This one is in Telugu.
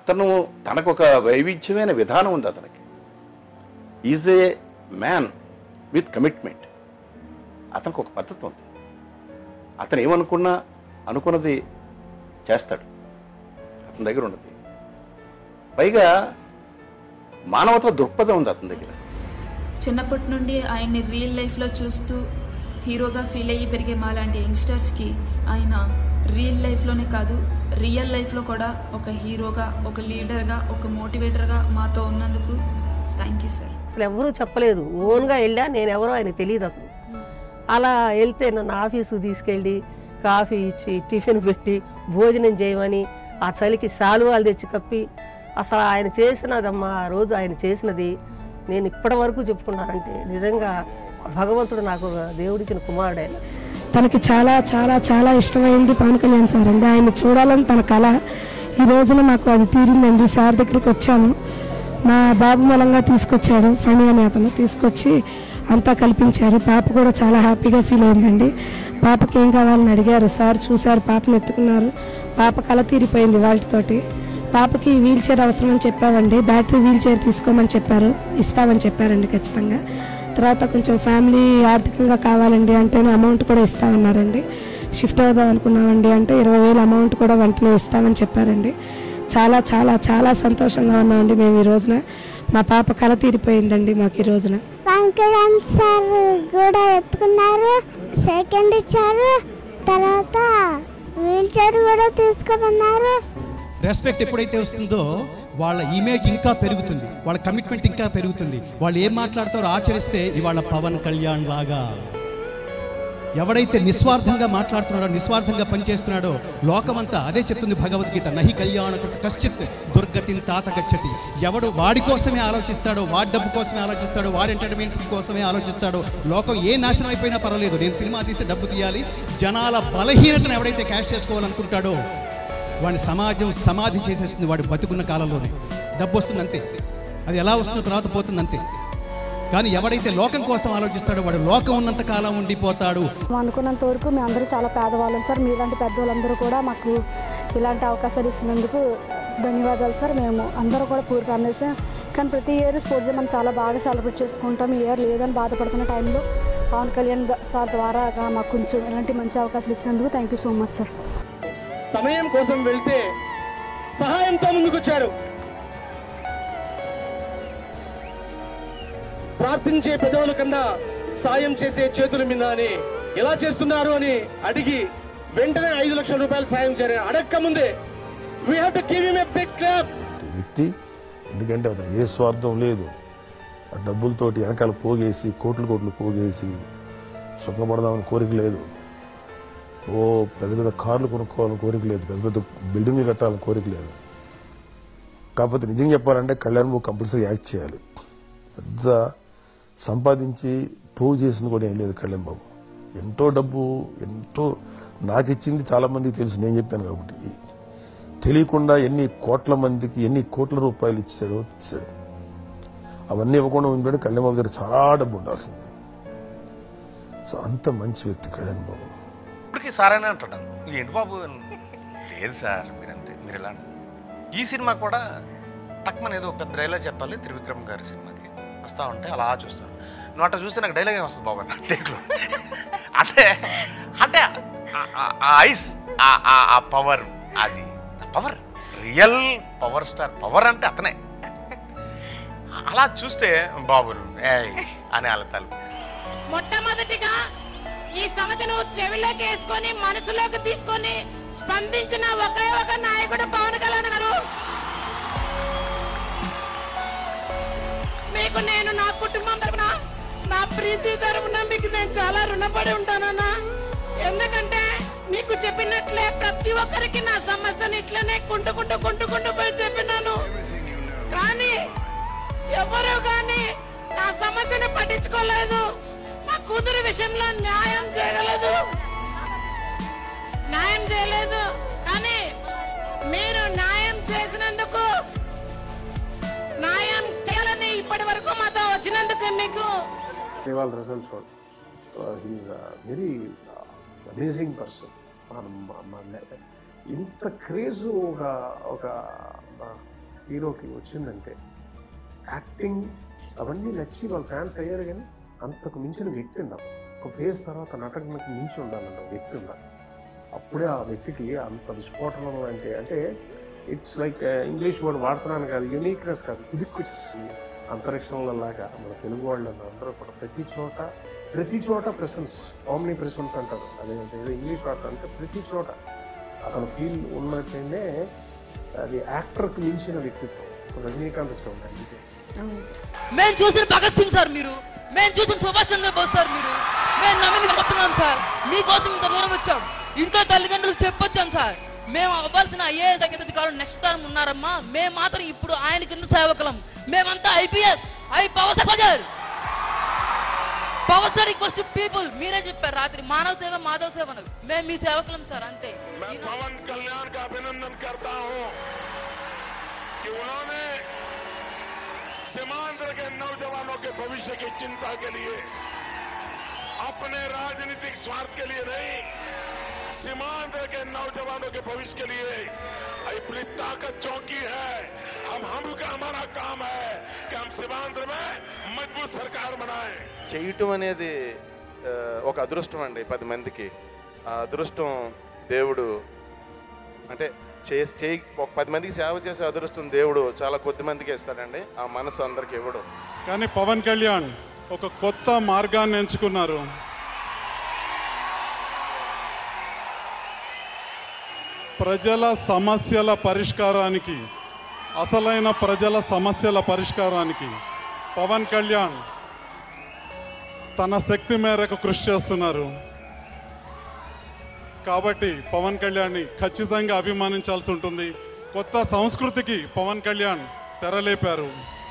అతను తనకు ఒక వైవిధ్యమైన విధానం ఉంది అతనికి is a man with commitment అతనికి ఒక పద్ధతి ఉంది అతను ఏమనుకున్నా అనుకున్నది చేస్తాడు అతని దగ్గర ఉన్నది పైగా మానవత్వ దృక్పథం ఉంది అతని దగ్గర చిన్నప్పటి నుండి ఆయన్ని రియల్ లైఫ్లో చూస్తూ హీరోగా ఫీల్ అయ్యి పెరిగే మాలాంటి యంగ్స్టర్స్కి ఆయన రియల్ లైఫ్లోనే కాదు రియల్ లైఫ్లో కూడా ఒక హీరోగా ఒక లీడర్గా ఒక మోటివేటర్గా మాతో ఉన్నందుకు థ్యాంక్ యూ సార్ అసలు ఎవరూ చెప్పలేదు ఓన్గా వెళ్ళా నేను ఎవరో ఆయనకు తెలియదు అసలు అలా వెళ్తే నన్ను ఆఫీసుకు తీసుకెళ్ళి కాఫీ ఇచ్చి టిఫిన్ పెట్టి భోజనం చేయమని ఆ చలికి శాలువాలు తెచ్చి కప్పి అసలు ఆయన చేసినదమ్మా ఆ రోజు ఆయన చేసినది నేను ఇప్పటి వరకు చెప్పుకున్నానంటే నిజంగా భగవంతుడు నాకు ఒక దేవుడిచ్చిన కుమారుడు ఆయన తనకి చాలా చాలా చాలా ఇష్టమైంది పవన్ కళ్యాణ్ సార్ అండి ఆయన్ని చూడాలని తన కళ ఈ రోజున మాకు అది తీరిందండి సార్ దగ్గరికి వచ్చాము మా బాబు మూలంగా తీసుకొచ్చాడు ఫణి అనే అతను తీసుకొచ్చి అంతా కల్పించారు పాప కూడా చాలా హ్యాపీగా ఫీల్ అయిందండి పాపకి ఏం కావాలని అడిగారు సార్ చూశారు పాపని ఎత్తుకున్నారు పాప కళ తీరిపోయింది వాళ్ళతోటి పాపకి వీల్ చైర్ అవసరమని చెప్పామండి బ్యాటరీ వీల్ చైర్ తీసుకోమని చెప్పారు ఇస్తామని చెప్పారండి ఖచ్చితంగా తర్వాత కొంచెం ఫ్యామిలీ ఆర్థికంగా కావాలండి అంటే అమౌంట్ కూడా ఇస్తామన్నారండి షిఫ్ట్ అవుదాం అనుకున్నామండి అంటే ఇరవై వేలు అమౌంట్ కూడా వెంటనే ఇస్తామని చెప్పారండి చాలా చాలా చాలా సంతోషంగా ఉన్నామండి మేము ఈ రోజున మా పాప కళ తీరిపోయిందండి మాకు ఈ రోజున వెంకటరామ్ సార్ కూడా ఎత్తుకున్నారు సెకండ్ ఇచ్చారు తర్వాత వీల్ చైర్ కూడా తీసుకోమన్నారు రెస్పెక్ట్ ఎప్పుడైతే వస్తుందో వాళ్ళ ఇమేజ్ ఇంకా పెరుగుతుంది వాళ్ళ కమిట్మెంట్ ఇంకా పెరుగుతుంది వాళ్ళు ఏం మాట్లాడతారో ఆచరిస్తే ఇవాళ పవన్ కళ్యాణ్ లాగా ఎవడైతే నిస్వార్థంగా మాట్లాడుతున్నాడో నిస్వార్థంగా పనిచేస్తున్నాడో లోకమంతా అదే చెప్తుంది భగవద్గీత నహి కళ్యాణ కృత కశ్చిత్ దుర్గతిని తాత గచ్చతి ఎవడు వాడి కోసమే ఆలోచిస్తాడో వాడి డబ్బు కోసమే ఆలోచిస్తాడో వాడి ఎంటర్టైన్మెంట్ కోసమే ఆలోచిస్తాడో లోకం ఏ నాశనం అయిపోయినా పర్వాలేదు నేను సినిమా తీసి డబ్బు తీయాలి జనాల బలహీనతను ఎవడైతే క్యాష్ చేసుకోవాలనుకుంటాడో వాడిని సమాజం సమాధి చేసేస్తుంది వాడు బతుకున్న కాలంలోనే డబ్బు వస్తుంది అంతే అది ఎలా వస్తుందో తర్వాత పోతుంది అంతే కానీ ఎవడైతే లోకం కోసం ఆలోచిస్తాడో వాడు లోకం ఉన్నంత కాలం ఉండిపోతాడు మేము అనుకున్నంత వరకు మేము అందరూ చాలా పేదవాళ్ళం సార్ మీలాంటి పెద్దవాళ్ళందరూ కూడా మాకు ఇలాంటి అవకాశాలు ఇచ్చినందుకు ధన్యవాదాలు సార్ మేము అందరూ కూడా పూర్ ఫ్యామిలీస్ కానీ ప్రతి ఇయర్ స్పోర్ట్స్ డే మనం చాలా బాగా సెలబ్రేట్ చేసుకుంటాం ఈ ఇయర్ లేదని బాధపడుతున్న టైంలో పవన్ కళ్యాణ్ ద- సార్ ద్వారా మాకు కొంచెం ఇలాంటి మంచి అవకాశాలు ఇచ్చినందుకు thank you so much sir సమయం కోసం వెళ్తే సహాయంతో ముందుకొచ్చారు ప్రార్థించే పెదవుల కన్నా సాయం చేసే చేతుల మీద అని ఎలా చేస్తున్నారు అని అడిగి వెంటనే ఐదు లక్షల రూపాయలు సాయం చేయాలి అడక్క ముందే we have to give him a big clap వ్యక్తి ఎందుకంటే అతను ఏ స్వార్థం లేదు ఆ డబ్బులతోటి వెనకాల పోగేసి కోట్లు కోట్లు పోగేసి సుఖపడదామని కోరిక లేదు ఓ పెద్ద పెద్ద కార్లు కొనుక్కోవాలని కోరిక లేదు పెద్ద పెద్ద బిల్డింగ్లు కట్టాలని కోరిక లేదు కాకపోతే నిజం చెప్పాలంటే కళ్యాణ్ బాబు కంపల్సరీ యాక్ట్ చేయాలి పెద్ద సంపాదించి ప్రూవ్ చేసింది కూడా ఏం లేదు కళ్యాణ్ బాబు ఎంతో డబ్బు ఎంతో నాకు ఇచ్చింది చాలా మందికి తెలుసు నేను చెప్పాను కాబట్టి తెలియకుండా ఎన్ని కోట్ల మందికి ఎన్ని కోట్ల రూపాయలు ఇచ్చాడో ఇచ్చాడు అవన్నీ ఇవ్వకుండా ఉండే కళ్యాణ్ బాబు దగ్గర చాలా డబ్బు ఉండాల్సింది సో అంత మంచి వ్యక్తి కళ్యాణ్ బాబు ఇప్పటికీ సార్ అని అంటున్నాను ఏంటి బాబు లేదు సార్ మీరంతే మీరు ఎలా అంటారు? ఈ సినిమా కూడా టక్మన్ ఏదో పెద్ద డైలాగ్ చెప్పాలి త్రివిక్రమ్ గారి సినిమాకి వస్తా ఉంటే అలా చూస్తాను నువ్వు అట్లా చూస్తే నాకు డైలాగ్ ఏం వస్తుంది బాబు అన్న టేక్లో అంటే అంటే ఆ- ఆ- ఆ ఐస్ ఆ- ఆ- ఆ పవర్ అది power real power star power అంటే అతనే అలా చూస్తే బాబు ఏయ్ అని వాళ్ళ తలుపు మొట్టమొదటిగా ఈ సమస్యను చెవిలోకి వేసుకొని మనసులోకి తీసుకొని స్పందించిన ఒకే ఒక నాయకుడు పవన్ కళ్యాణ్ గారు మీకు నేను నా కుటుంబం తరపున నా ప్రీతి తరపున మీకు నేను చాలా రుణపడి ఉంటానన్నా ఎందుకంటే మీకు చెప్పినట్లే ప్రతి ఒక్కరికి నా సమస్యను ఇట్లనే కుంటుకుంటూ కుంటుకుంటూ పోయి చెప్పినాను కానీ ఎవరు కానీ నా సమస్యను పట్టించుకోలేదు నా కూతురు విషయంలో న్యాయం చేయగలదు న్యాయం చేయలేదు కానీ మీరు న్యాయం చేసినందుకు న్యాయం చేయాలని ఇప్పటి వరకు మాతో వచ్చినందుకు మీకు ఇవాళ రిజల్ట్ చూడండి హీఈస్ వెరీ అమేజింగ్ పర్సన్ ఇంత క్రేజ్ ఒక ఒక హీరోకి వచ్చిందంటే యాక్టింగ్ అవన్నీ నచ్చి వాళ్ళ ఫ్యాన్స్ అయ్యారు కానీ అంతకు మించిన వ్యక్తి ఉండాలి ఒక ఫేజ్ తర్వాత నటనకు మించి ఉండాలన్న వ్యక్తి ఉండాలి అప్పుడే ఆ వ్యక్తికి అంత విస్ఫోటనం అంటే అంటే ఇట్స్ లైక్ ఇంగ్లీష్ వర్డ్ వాడుతున్నాను కాదు యూనిక్నెస్ కాదు ఇడిక్విటీస్ అంతరిక్షంలో లాగా మన తెలుగు వాళ్ళు అందరూ కూడా ప్రతి చోట ప్రతి చోట ప్రెసెన్స్ ఆమ్ని ప్రెసెన్స్ అంటారు అదేంటే ఏదో ఇంగ్లీష్ వాడతారు అంటే ప్రతి చోట అతను ఫీల్ ఉన్నట్టయినే అది యాక్టర్కి మించిన వ్యక్తిత్వం రజనీకాంత్ చూడండి అందుకే మేము చూసిన భగత్ సింగ్ సార్ మీరు మేము చూసిన సుభాష్ చంద్రబోస్ సార్ మీరు మేము నమ్మి కొడుతున్నాం సార్ మీకోసం ఇంత దూరం వచ్చాం ఇంట్లో తల్లిదండ్రులకు చెప్పొచ్చాం సార్ మేము అవ్వాల్సిన ఐఏఎస్ ఐఎస్ అధికారులు నెక్స్ట్ తరం ఉన్నారమ్మా మేము మాత్రం ఇప్పుడు ఆయన కింద సేవకులం మేమంతా IPS I power soldier power sir equals to people మీరే చెప్పారు రాత్రి మానవ సేవ మాధవ సేవ అన్నారు. మేము మీ సేవకులం సార్ అంతే मैं पवन कल्याण का अभिनंदन करता हूं कि उन्होंने सीमांध्र के नौजवानों के भविष्य की चिंता के लिए अपने राजनीतिक स्वार्थ के लिए नहीं सीमांध्र के नौजवानों के भविष्य के लिए अपनी ताकत चौकी है हम हम का हमारा काम है कि हम सीमांध्र में मजबूत सरकार बनाएं చేయటం అనేది ఆ, ఒక అదృష్టం అండి పది మందికి ఆ అదృష్టం దేవుడు అంటే చేసి చేయి ఒక పది మందికి సేవ చేసే అదృష్టం దేవుడు చాలా కొద్ది మందికి ఇస్తాడండి ఆ మనసు అందరికి ఇవ్వడు కానీ పవన్ కళ్యాణ్ ఒక కొత్త మార్గాన్ని ఎంచుకున్నారు ప్రజల సమస్యల పరిష్కారానికి అసలైన ప్రజల సమస్యల పరిష్కారానికి పవన్ కళ్యాణ్ తన శక్తి మేరకు కృషి చేస్తున్నారు కాబట్టి పవన్ కళ్యాణ్ని ఖచ్చితంగా అభిమానించాల్సి ఉంటుంది కొత్త సంస్కృతికి పవన్ కళ్యాణ్ తెరలేపారు